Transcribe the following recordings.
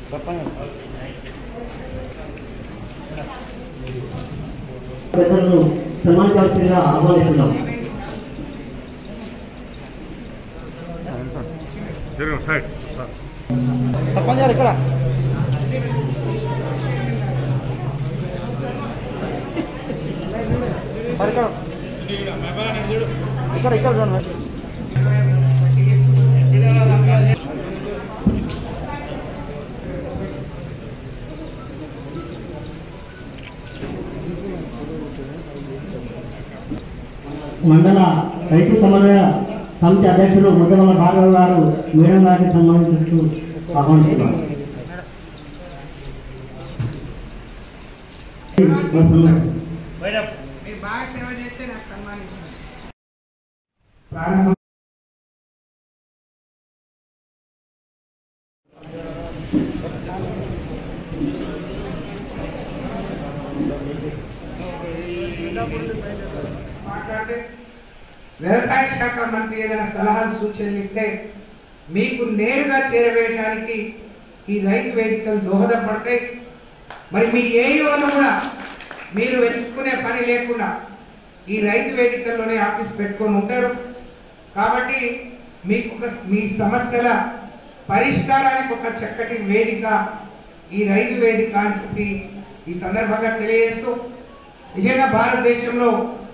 పెద్దలను సన్మానించాల్సిందిగా ఆహ్వానిస్తున్నాం జరగండి సైడ్ సార్ పంజారు ఇక్కడ మరి ఇక్కడ ఇక్కడ ఇక్కడ చూడండి మండల రైతు సమన్వయ సమితి అధ్యక్షులు ముద్దవల్ల భార్గవ్ గారు మేడం గారిని సన్మానించుతూ ఆహ్వానిస్తున్నారు వస్తున్నాడు. మీరు బాగా సేవ చేస్తే నాకు సన్మానించారు మాట్లాడితే వ్యవసాయ శాఖ మంత్రి ఏదైనా సలహాలు సూచనలు ఇస్తే మీకు నేరుగా చేరవేయడానికి ఈ రైతు వేదికలు దోహదపడతాయి మరి మీ ఏఈఓను కూడా మీరు వెతుక్కునే పని లేకుండా ఈ రైతు వేదికల్లోనే ఆఫీస్ పెట్టుకొని ఉంటారు కాబట్టి మీకు ఒక మీ సమస్యల పరిష్కారానికి ఒక చక్కటి వేదిక ఈ రైతు వేదిక అని చెప్పి ఈ సందర్భంగా తెలియజేస్తూ నిజంగా భారతదేశంలో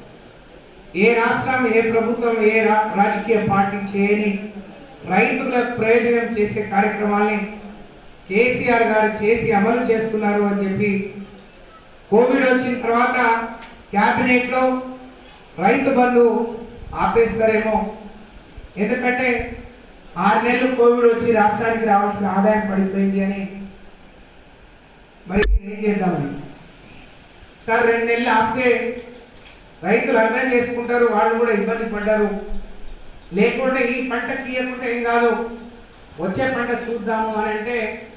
ఏ రాష్ట్రం ఏ ప్రభుత్వం ఏ రా- రాజకీయ పార్టీ చేయని రైతుల ప్రయోజనం చేసే కార్యక్రమాల్ని కేసీఆర్ గారు చేసి అమలు చేస్తున్నారు అని చెప్పి కోవిడ్ వచ్చిన తర్వాత క్యాబినెట్లో రైతు బంధు ఆపేస్తారేమో ఎందుకంటే ఆరు నెలలు కోవిడ్ వచ్చి రాష్ట్రానికి రావాల్సిన ఆదాయం పడిపోయింది అని మరి ఏం చేద్దామని సార్ రెండు నెలలు ఆపితే రైతులు అర్థం చేసుకుంటారు వాళ్ళు కూడా ఇబ్బంది పడ్డారు లేకుంటే ఈ పంట తీయకుంటే ఏం కాదు వచ్చే పంట చూద్దాము అని అంటే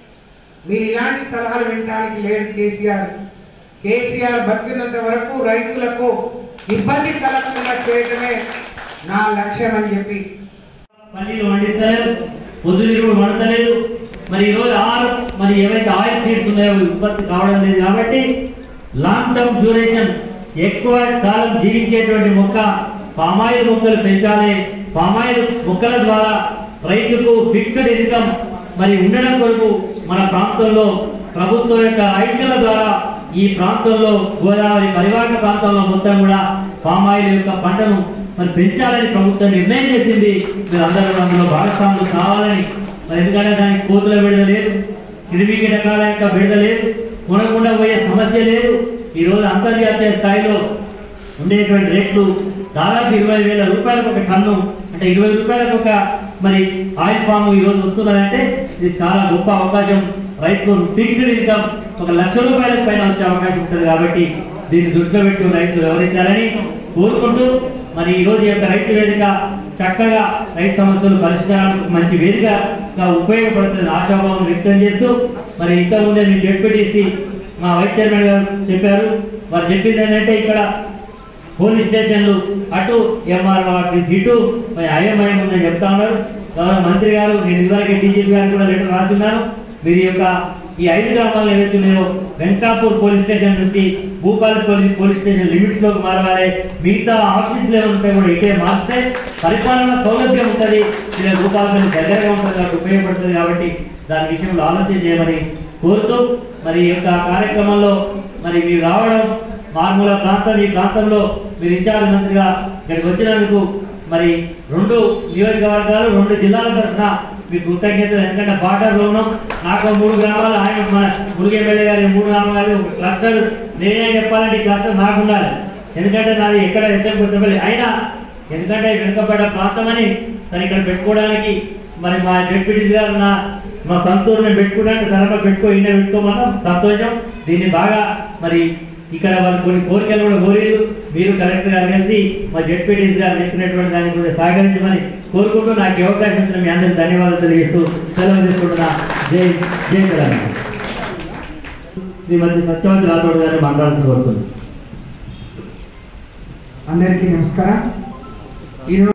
మీరు ఇలాంటి సలహాలు వినడానికి లేదు కేసీఆర్ కేసీఆర్ బతికినంత వరకు రైతులకు ఇబ్బంది కలగకుండా చేయడమే నా లక్ష్యం అని చెప్పి పల్లీలు వండిస్తలేరు పొద్దుతిరుగుడు వండతలేదు మరి ఈరోజు ఆరు మరి ఏవైతే ఆయిల్ సీడ్స్ ఉన్నాయో అవి ఉత్పత్తి కావడం లేదు కాబట్టి లాంగ్ టర్మ్ డ్యూరేషన్ ఎక్కువ కాలం జీవించేటువంటి మొక్క పామాయిల్ మొక్కలు పెంచాలి పామాయిల్ మొక్కల ద్వారా రైతుకు ఫిక్స్డ్ ఇన్కమ్ మరి ఉండడం కొరకు మన ప్రాంతంలో ప్రభుత్వం యొక్క ఐక్యల ద్వారా ఈ ప్రాంతంలో గోదావరి పరివాహక ప్రాంతంలో మొత్తం కూడా పామాయిల్ యొక్క పంటను మరి పెంచాలని ప్రభుత్వం నిర్ణయం చేసింది మీరు అందరూ కూడా అందులో భాగస్వాములు కావాలని మరి ఎందుకంటే దానికి కోతుల విడుదల లేదు క్రిమి కీటకాల యొక్క విడుదల లేదు కొనకుండా పోయే సమస్య లేదు ఈ రోజు అంతర్జాతీయ స్థాయిలో ఉండేటువంటి రేట్లు దాదాపు ఇరవై వేల రూపాయలకు ఒక టన్ను అంటే ఇరవై రూపాయలకు ఒక మరి ఆయిల్ ఫామ్ ఈ రోజు వస్తున్నదంటే ఇది చాలా గొప్ప అవకాశం రైతు ఫిక్స్డ్ ఇన్కమ్ ఒక లక్ష రూపాయల పైన వచ్చే అవకాశం ఉంటుంది కాబట్టి దీన్ని దృష్టిలో పెట్టుకుని రైతులు వివరించాలని కోరుకుంటూ మరి ఈ రోజు ఈ యొక్క రైతు వేదిక చక్కగా రైతు సమస్యలు పరిష్కారానికి ఒక మంచి వేదికగా ఉపయోగపడుతుంది ఆశాభావం వ్యక్తం చేస్తూ మరి ఇంతకుముందే మీరు జడ్పీటీసీ మా వైస్ చైర్మన్ గారు చెప్పారు వారు చెప్పింది ఏంటంటే ఇక్కడ పోలీస్ స్టేషన్లు అటు ఎంఆర్ ఆఫీస్ ఇటు మరి ఐఎంఐఎం ఉందని చెప్తా ఉన్నారు గౌరవ మంత్రి గారు నేను ఇదివరకే డీజీపీ గారికి కూడా లెటర్ రాస్తున్నాను మీరు ఈ యొక్క ఈ ఐదు గ్రామాలు ఏవైతే ఉన్నాయో వెంకాపూర్ పోలీస్ స్టేషన్ నుంచి Bhupal police police station limits లోకి మారవాలి మిగతా ఆఫీసులు ఏమైనా ఉంటే కూడా ఇటే మారితే పరిపాలన సౌలభ్యం ఉంటుంది ఇలా భూపాలపల్లి దగ్గరగా ఉంటుంది కాబట్టి ఉపయోగపడుతుంది కాబట్టి దాని విషయంలో ఆలోచన చేయమని కోరుతూ మరి ఈ యొక్క కార్యక్రమంలో మరి మీరు రావడం మారుమూల ప్రాంతం ఈ ప్రాంతంలో మీరు ఇన్ఛార్జ్ మంత్రిగా ఇక్కడికి వచ్చినందుకు మరి రెండు నియోజకవర్గాలు రెండు జిల్లాల తరఫున మీకు కృతజ్ఞతలు ఎందుకంటే బార్డర్లో ఉన్నాం నాకు మూడు గ్రామాలు ఆయన మన మురుగు ఎమ్మెల్యే గారి మూడు గ్రామాలు ఒక క్లస్టర్ నేనే చెప్పాలంటే ఈ క్లస్టర్ నాకు ఉండాలి ఎందుకంటే నాది ఎక్కడ ఎస్ఎం కొత్తపల్లి అయినా ఎందుకంటే వెనుకబడ్డ ప్రాంతం అని సరే ఇక్కడ పెట్టుకోవడానికి మరి మా డిప్యూటీ గారు నా మా సంతూరుని పెట్టుకోవడానికి సరఫరా పెట్టుకో ఇండియా పెట్టుకోమన్నాం సంతోషం దీన్ని బాగా మరి ఇక్కడ వాళ్ళు కొన్ని కోరికలు కూడా కోరేరు మీరు కలెక్టర్ గారు కలిసి మా జడ్పీటీసీ గారు చెప్పినటువంటి దానికి కూడా సహకరించమని కోరుకుంటూ నాకు ఈ అవకాశం ఇచ్చిన మీ అందరికీ ధన్యవాదాలు తెలియజేస్తూ సెలవు తీసుకుంటున్నా జై జై తెలంగాణ శ్రీమతి సత్యవతి రాథోడ్ గారిని మాట్లాడుతూ కోరుతుంది అందరికీ నమస్కారం ఈరోజు